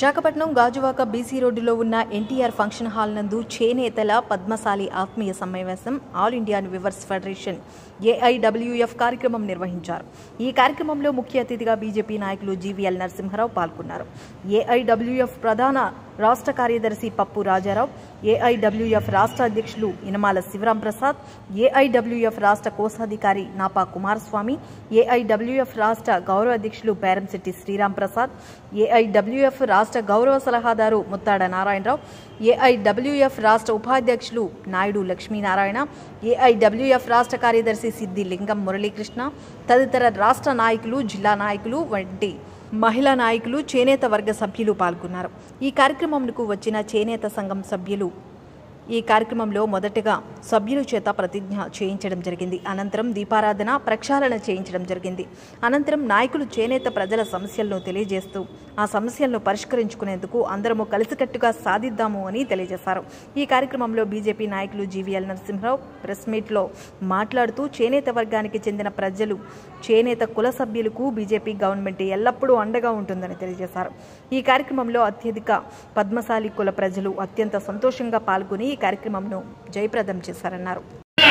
Visakhapatnam Gajuwaka BC రోడ్డులో ఉన్న NTR function hall నందు చేనేతల పద్మశాలి ఆత్మీయ సమావేశం all Indian weavers federation AIWF కార్యక్రమం నిర్వహించారు ఈ కార్యక్రమంలో ముఖ్య అతిథిగా బీజేపీ నాయకులు జీవీఎల్ నరసింహారావు పాల్గొన్నారు ఏఐడబ్ల్యూఎఫ్ ప్రధాన రాష్ట్ర కార్యదర్శి పప్పు రాజారావు ఏఐడబ్ల్యూఎఫ్ రాష్ట్ర అధ్యక్షులు ఇనమాల శివరాం ప్రసాద్ ఏఐడబ్ల్యూఎఫ్ రాష్ట్ర కోశాధికారి నాపా కుమారస్వామి ఏఐడబ్ల్యూఎఫ్ రాష్ట్ర గౌరవ అధ్యక్షులు పేరంశెట్టి శ్రీరాం ప్రసాద్ ఏఐడబ్ల్యూఎఫ్ రాష్ట్ర గౌరవ సలహాదారు ముత్తాడ నారాయణరావు ఏఐడబ్ల్యూఎఫ్ రాష్ట్ర ఉపాధ్యక్షులు నాయుడు లక్ష్మీనారాయణ ఏఐడబ్ల్యూఎఫ్ రాష్ట్ర కార్యదర్శి సిద్ది లింగం మురళీకృష్ణ తదితర రాష్ట్ర నాయకులు జిల్లా నాయకులు వంటి మహిళా నాయకులు చేనేత వర్గ సభ్యులు పాల్గొన్నారు ఈ కార్యక్రమంకు వచ్చిన చేనేత సంఘం సభ్యులు ఈ కార్యక్రమంలో మొదటగా సభ్యుల చేత ప్రతిజ్ఞ చేయించడం జరిగింది అనంతరం దీపారాధన ప్రక్షాళన చేయించడం జరిగింది అనంతరం నాయకులు చేనేత ప్రజల సమస్యలను తెలియజేస్తూ ఆ సమస్యలను పరిష్కరించుకునేందుకు అందరము కలిసికట్టుగా సాధిద్దాము అని తెలియజేశారు ఈ కార్యక్రమంలో బీజేపీ నాయకులు జీవీఎల్ నరసింహరావు ప్రెస్ మీట్లో మాట్లాడుతూ చేనేత వర్గానికి చెందిన ప్రజలు చేనేత కుల సభ్యులకు బీజేపీ గవర్నమెంట్ ఎల్లప్పుడూ అండగా ఉంటుందని తెలియజేశారు ఈ కార్యక్రమంలో అత్యధిక పద్మశాలి కుల ప్రజలు అత్యంత సంతోషంగా పాల్గొని ఈ కార్యక్రమంను జయప్రదం చేశారన్నారు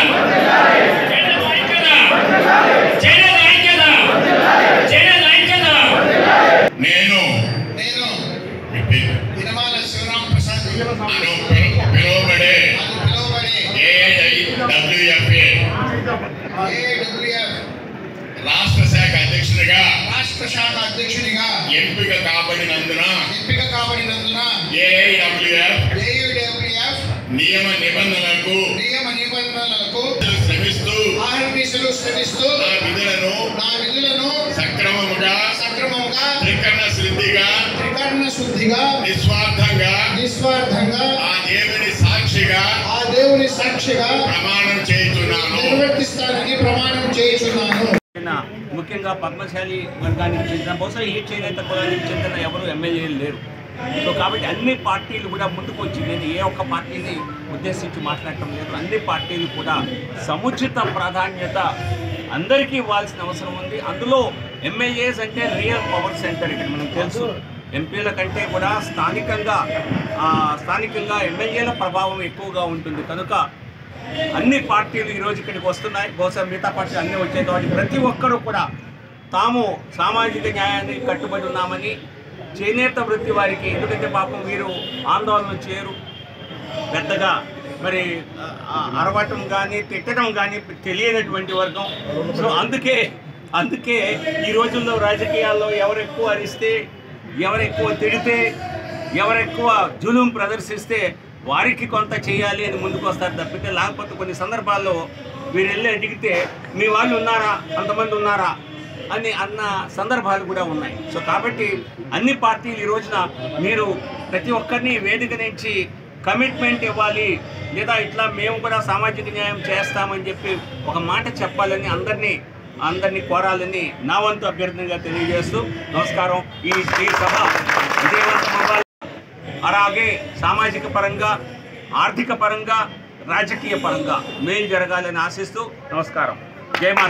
నేను నేను మీ పేరు ఇనమాల శివరాం ప్రసాద్ అను పిలు- పిలువబడే అని పిలువబడే ఏఐడబ్ల్యూఎఫ్ఏ ఏడబ్ల్యూఎఫ్ రాష్ట్ర శాఖ అధ్యక్షుడిగా రాష్ట్ర శాఖ అధ్యక్షునిగా ఎంపిక కాబడినందున ఎంపిక కాబడినందున ఏఐడబ్ల్యూఎఫ్ ఏయుడబ్ల్యూఎఫ్ నియమ నిబంధనలకు నియమ నిబంధనలకు శ్రమిస్తూ ఆర్మీసులు శ్రమిస్తూ నా విధులను నా విధులను సక్రమముగా సక్రమంగా త్రికరణ శుద్ధిగా త్రికరణ శుద్ధిగా నిస్వార్థంగా నిస్వార్థంగా ఆ దేవుని సాక్షిగా ఆ దేవుని సాక్షిగా ప్రమాణం చేయుచున్నాను నిర్వర్తిస్తానని ప్రమాణం చేయుచున్నాను చెందిన ముఖ్యంగా పద్మశాలి వర్గానికి చెందిన బహుశా ఏ చేనేత కులానికి చెందిన ఎవరు ఎమ్మెల్యేలు లేరు సో కాబట్టి అన్ని పార్టీలు కూడా ముందుకు వచ్చి నేను ఏ ఒక్క పార్టీని ఉద్దేశించి మాట్లాడటం లేదు అన్ని పార్టీలు కూడా సముచిత ప్రాధాన్యత అందరికీ ఇవ్వాల్సిన అవసరం ఉంది అందులో ఎమ్మెల్యేస్ అంటే రియల్ పవర్ సెంటర్ ఇక్కడ మనకు తెలుసు ఎంపీల కంటే కూడా స్థానికంగా ఆ, స్థానికంగా ఎమ్మెల్యేల ప్రభావం ఎక్కువగా ఉంటుంది కనుక అన్ని పార్టీలు ఈరోజు ఇక్కడికి వస్తున్నాయి బహుశా మిగతా పార్టీలు అన్నీ వచ్చాయి కాబట్టి ప్రతి ఒక్కరూ కూడా తాము సామాజిక న్యాయానికి కట్టుబడి ఉన్నామని చేనేత వృత్తి వారికి ఎందుకంటే పాపం వీరు ఆందోళన చేయరు పెద్దగా మరి ఆ, అరవటం కానీ తిట్టడం కానీ తెలియనటువంటి వర్గం సో అందుకే అందుకే ఈ రోజుల్లో రాజకీయాల్లో ఎవరు ఎక్కువ అరిస్తే ఎవరు ఎక్కువ తిడితే ఎవరు ఎక్కువ జులుం ప్రదర్శిస్తే వారికి కొంత చేయాలి అని ముందుకు వస్తారు తప్పితే లేకపోతే కొన్ని సందర్భాల్లో వీరు వెళ్ళి అడిగితే మీ వాళ్ళు ఉన్నారా అంతమంది ఉన్నారా అని అన్న సందర్భాలు కూడా ఉన్నాయి సో కాబట్టి అన్ని పార్టీలు ఈ రోజున మీరు ప్రతి ఒక్కరిని వేదిక నుంచి కమిట్మెంట్ ఇవ్వాలి లేదా ఇట్లా మేము కూడా సామాజిక న్యాయం చేస్తామని చెప్పి ఒక మాట చెప్పాలని అందరినీ అందరినీ కోరాలని నా వంతు అభ్యర్థనగా తెలియజేస్తూ నమస్కారం ఈ ఈ సభ విజయవంతం అవ్వాలి అలాగే సామాజిక పరంగా ఆర్థిక పరంగా రాజకీయ పరంగా మేలు జరగాలని ఆశిస్తూ నమస్కారం జై మాత